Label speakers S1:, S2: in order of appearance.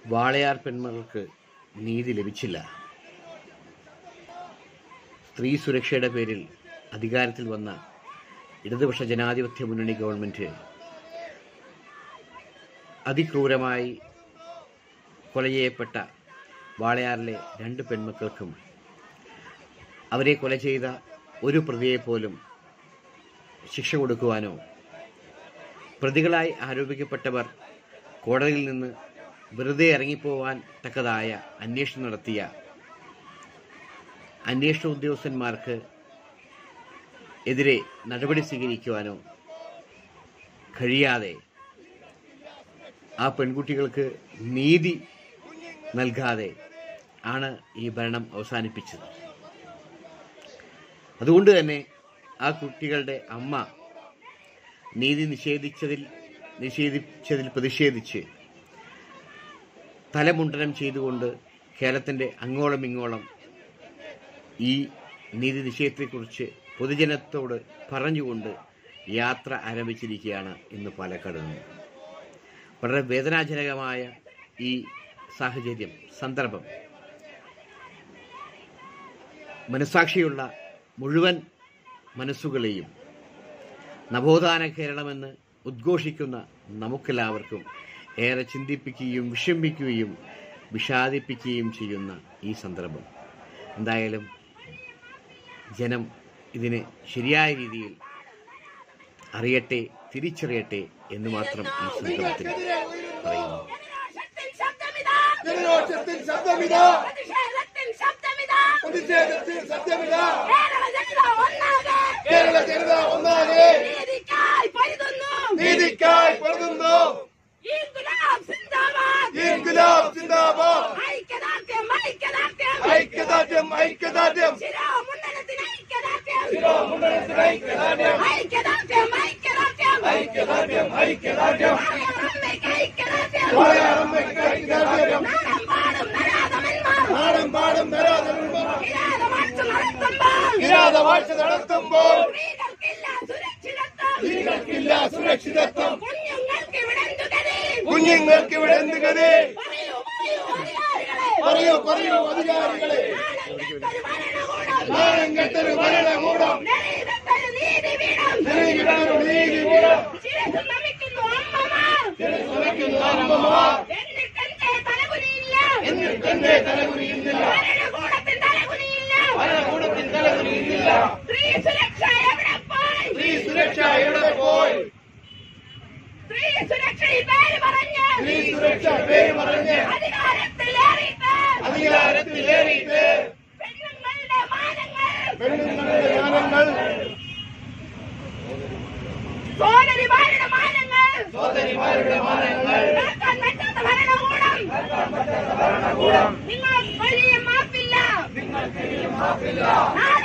S1: വാളയാർ പെൺമകൾക്ക് നീതി ലഭിച്ചില്ല സ്ത്രീ സുരക്ഷയുടെ പേരിൽ അധികാരത്തിൽ വന്ന ഇടതുപക്ഷ ജനാധിപത്യ മുന്നണി ഗവൺമെൻറ് അതിക്രൂരമായി കൊല ചെയ്യപ്പെട്ട വാളയാറിലെ രണ്ട് പെൺമക്കൾക്കും അവരെ കൊല ചെയ്ത ഒരു പ്രതിയെ പോലും ശിക്ഷ കൊടുക്കുവാനോ പ്രതികളായി ആരോപിക്കപ്പെട്ടവർ കോടതിയിൽ നിന്ന് വെറുതെ ഇറങ്ങിപ്പോവാൻ തക്കതായ അന്വേഷണം നടത്തിയ അന്വേഷണ ഉദ്യോഗസ്ഥന്മാർക്ക് എതിരെ നടപടി സ്വീകരിക്കുവാനോ കഴിയാതെ ആ പെൺകുട്ടികൾക്ക് നീതി നൽകാതെ ആണ് ഈ ഭരണം അവസാനിപ്പിച്ചത് അതുകൊണ്ട് തന്നെ ആ കുട്ടികളുടെ അമ്മ നീതി നിഷേധിച്ചതിൽ നിഷേധിച്ചതിൽ പ്രതിഷേധിച്ച് തലമുണ്ടനം ചെയ്തുകൊണ്ട് കേരളത്തിൻ്റെ അങ്ങോളം ഇങ്ങോളം ഈ നീതി നിഷേധത്തെക്കുറിച്ച് പൊതുജനത്തോട് പറഞ്ഞുകൊണ്ട് യാത്ര ആരംഭിച്ചിരിക്കുകയാണ് ഇന്ന് പാലക്കാട് നിന്ന് വളരെ വേദനാജനകമായ ഈ സാഹചര്യം സന്ദർഭം മനസാക്ഷിയുള്ള മുഴുവൻ മനസ്സുകളെയും നവോത്ഥാന കേരളമെന്ന് ഉദ്ഘോഷിക്കുന്ന നമുക്കെല്ലാവർക്കും ഏറെ ചിന്തിപ്പിക്കുകയും വിഷമിപ്പിക്കുകയും വിഷാദിപ്പിക്കുകയും ചെയ്യുന്ന ഈ സന്ദർഭം എന്തായാലും ജനം ഇതിനെ ശരിയായ രീതിയിൽ അറിയട്ടെ തിരിച്ചറിയട്ടെ എന്ന് മാത്രം ഈ സന്ദർഭത്തിൽ പറയുന്നു
S2: ജനരോഷത്തിൽ
S3: ജനരോഷത്തിൽ
S2: ശബ്ദമിതാ
S3: ശബ്ദമിതാ
S2: പ്രതിഷേധത്തിൽ ശബ്ദമിതാ
S3: പ്രതിഷേധത്തിൽ ശബ്ദമിതാ
S2: കേരള ജനത ഒന്നാകെ
S3: കേരള ജനത ഒന്നാകെ
S2: നീതിക്കായി പൊരുതുന്നു
S3: നീതിക്കായി പൊരുതുന്നു
S2: ഇൻകുലാബ് സിന്ദാബാദ്
S3: ഇൻകുലാബ് സിന്ദാബാദ്
S2: ഐക്യദാർഢ്യം ഐക്യദാർഢ്യം
S3: ഐക്യദാർഢ്യം ഐക്യദാർഢ്യം
S2: ശിരോമുന്നതത്തിന് ഐക്യദാർഢ്യം
S3: ശിരോമുന്നതത്തിന് ഐക്യദാർഢ്യം
S2: ഐക്യദാർഢ്യം ഐക്യദാർഢ്യം
S3: ഐക്യദാർഢ്യം ഐക്യദാർഢ്യം
S2: മലയാളമ്മയ്ക്ക് ഐക്യദാർഢ്യം
S3: മലയാളമ്മയ്ക്ക് ഐക്യദാർഢ്യം
S2: നാടമ്പാടും നരാധമന്മാർ
S3: നാടും പാടും വരാതന്മാർ
S2: കിരാതവാഴ്ച നടത്തുമ്പോൾ
S3: കിരാതവാഴ്ച നടത്തുമ്പോൾ
S2: സ്ത്രീകൾക്കില്ല സുരക്ഷിതത്വം
S3: സ്ത്രീകൾക്കില്ല സുരക്ഷിതത്വം
S2: കുഞ്ഞുങ്ങൾക്ക് ഇവിടെ എന്തു ഗതി
S3: കുഞ്ഞുങ്ങൾക്ക് ഇവിടെ എന്ത് ഗതി
S2: പറയൂ പറയൂ അധികാരികളെ
S3: പറയൂ പറയൂ അധികാരികളെ നാണം കെട്ടൊരു ഭരണകൂടം
S2: നെറികെട്ടൊരു നീതിപീഠം
S3: നീതിപീഠം നീതിപീഠം
S2: ശിരസ് നമിക്കുന്നു അമ്മമാർ
S3: ശ്രമിക്കുന്ന അമ്മമാർ
S2: എന്നിട്ടെന്തേ തലകുനിയില്ല
S3: എന്നിട്ടെന്റെ തലകുനിയുന്നില്ല
S2: ഭരണകൂടത്തിൽ തലകുനിയില്ല
S3: ഭരണകൂടത്തിൽ തലകുനിയുന്നില്ല
S2: സ്ത്രീ സുരക്ഷ എവിടെ പോയി
S3: സ്ത്രീ സുരക്ഷ എവിടെ പോയി
S2: സ്ത്രീ സുരക്ഷയിൽ പേര് പറഞ്ഞ്
S3: സ്ത്രീ സുരക്ഷ പേര് പറഞ്ഞ്
S2: അധികാരത്തിലേറിയിട്ട്
S3: അധികാരത്തിലേറിയിട്ട്
S2: പെണ്ണുങ്ങളുടെ മാനങ്ങൾ
S3: പെണ്ണുങ്ങളുടെ ജ്ഞാനങ്ങൾ
S2: സോദരിമാരുടെ മാനങ്ങൾ
S3: സോദരിമാരുടെ മാനങ്ങൾ
S2: കാക്കാൻ പറ്റാത്ത ഭരണകൂടം നിങ്ങൾ വലിയ മാപ്പില്ല
S3: നിങ്ങൾക്ക് മാപ്പില്ല
S2: നാളെ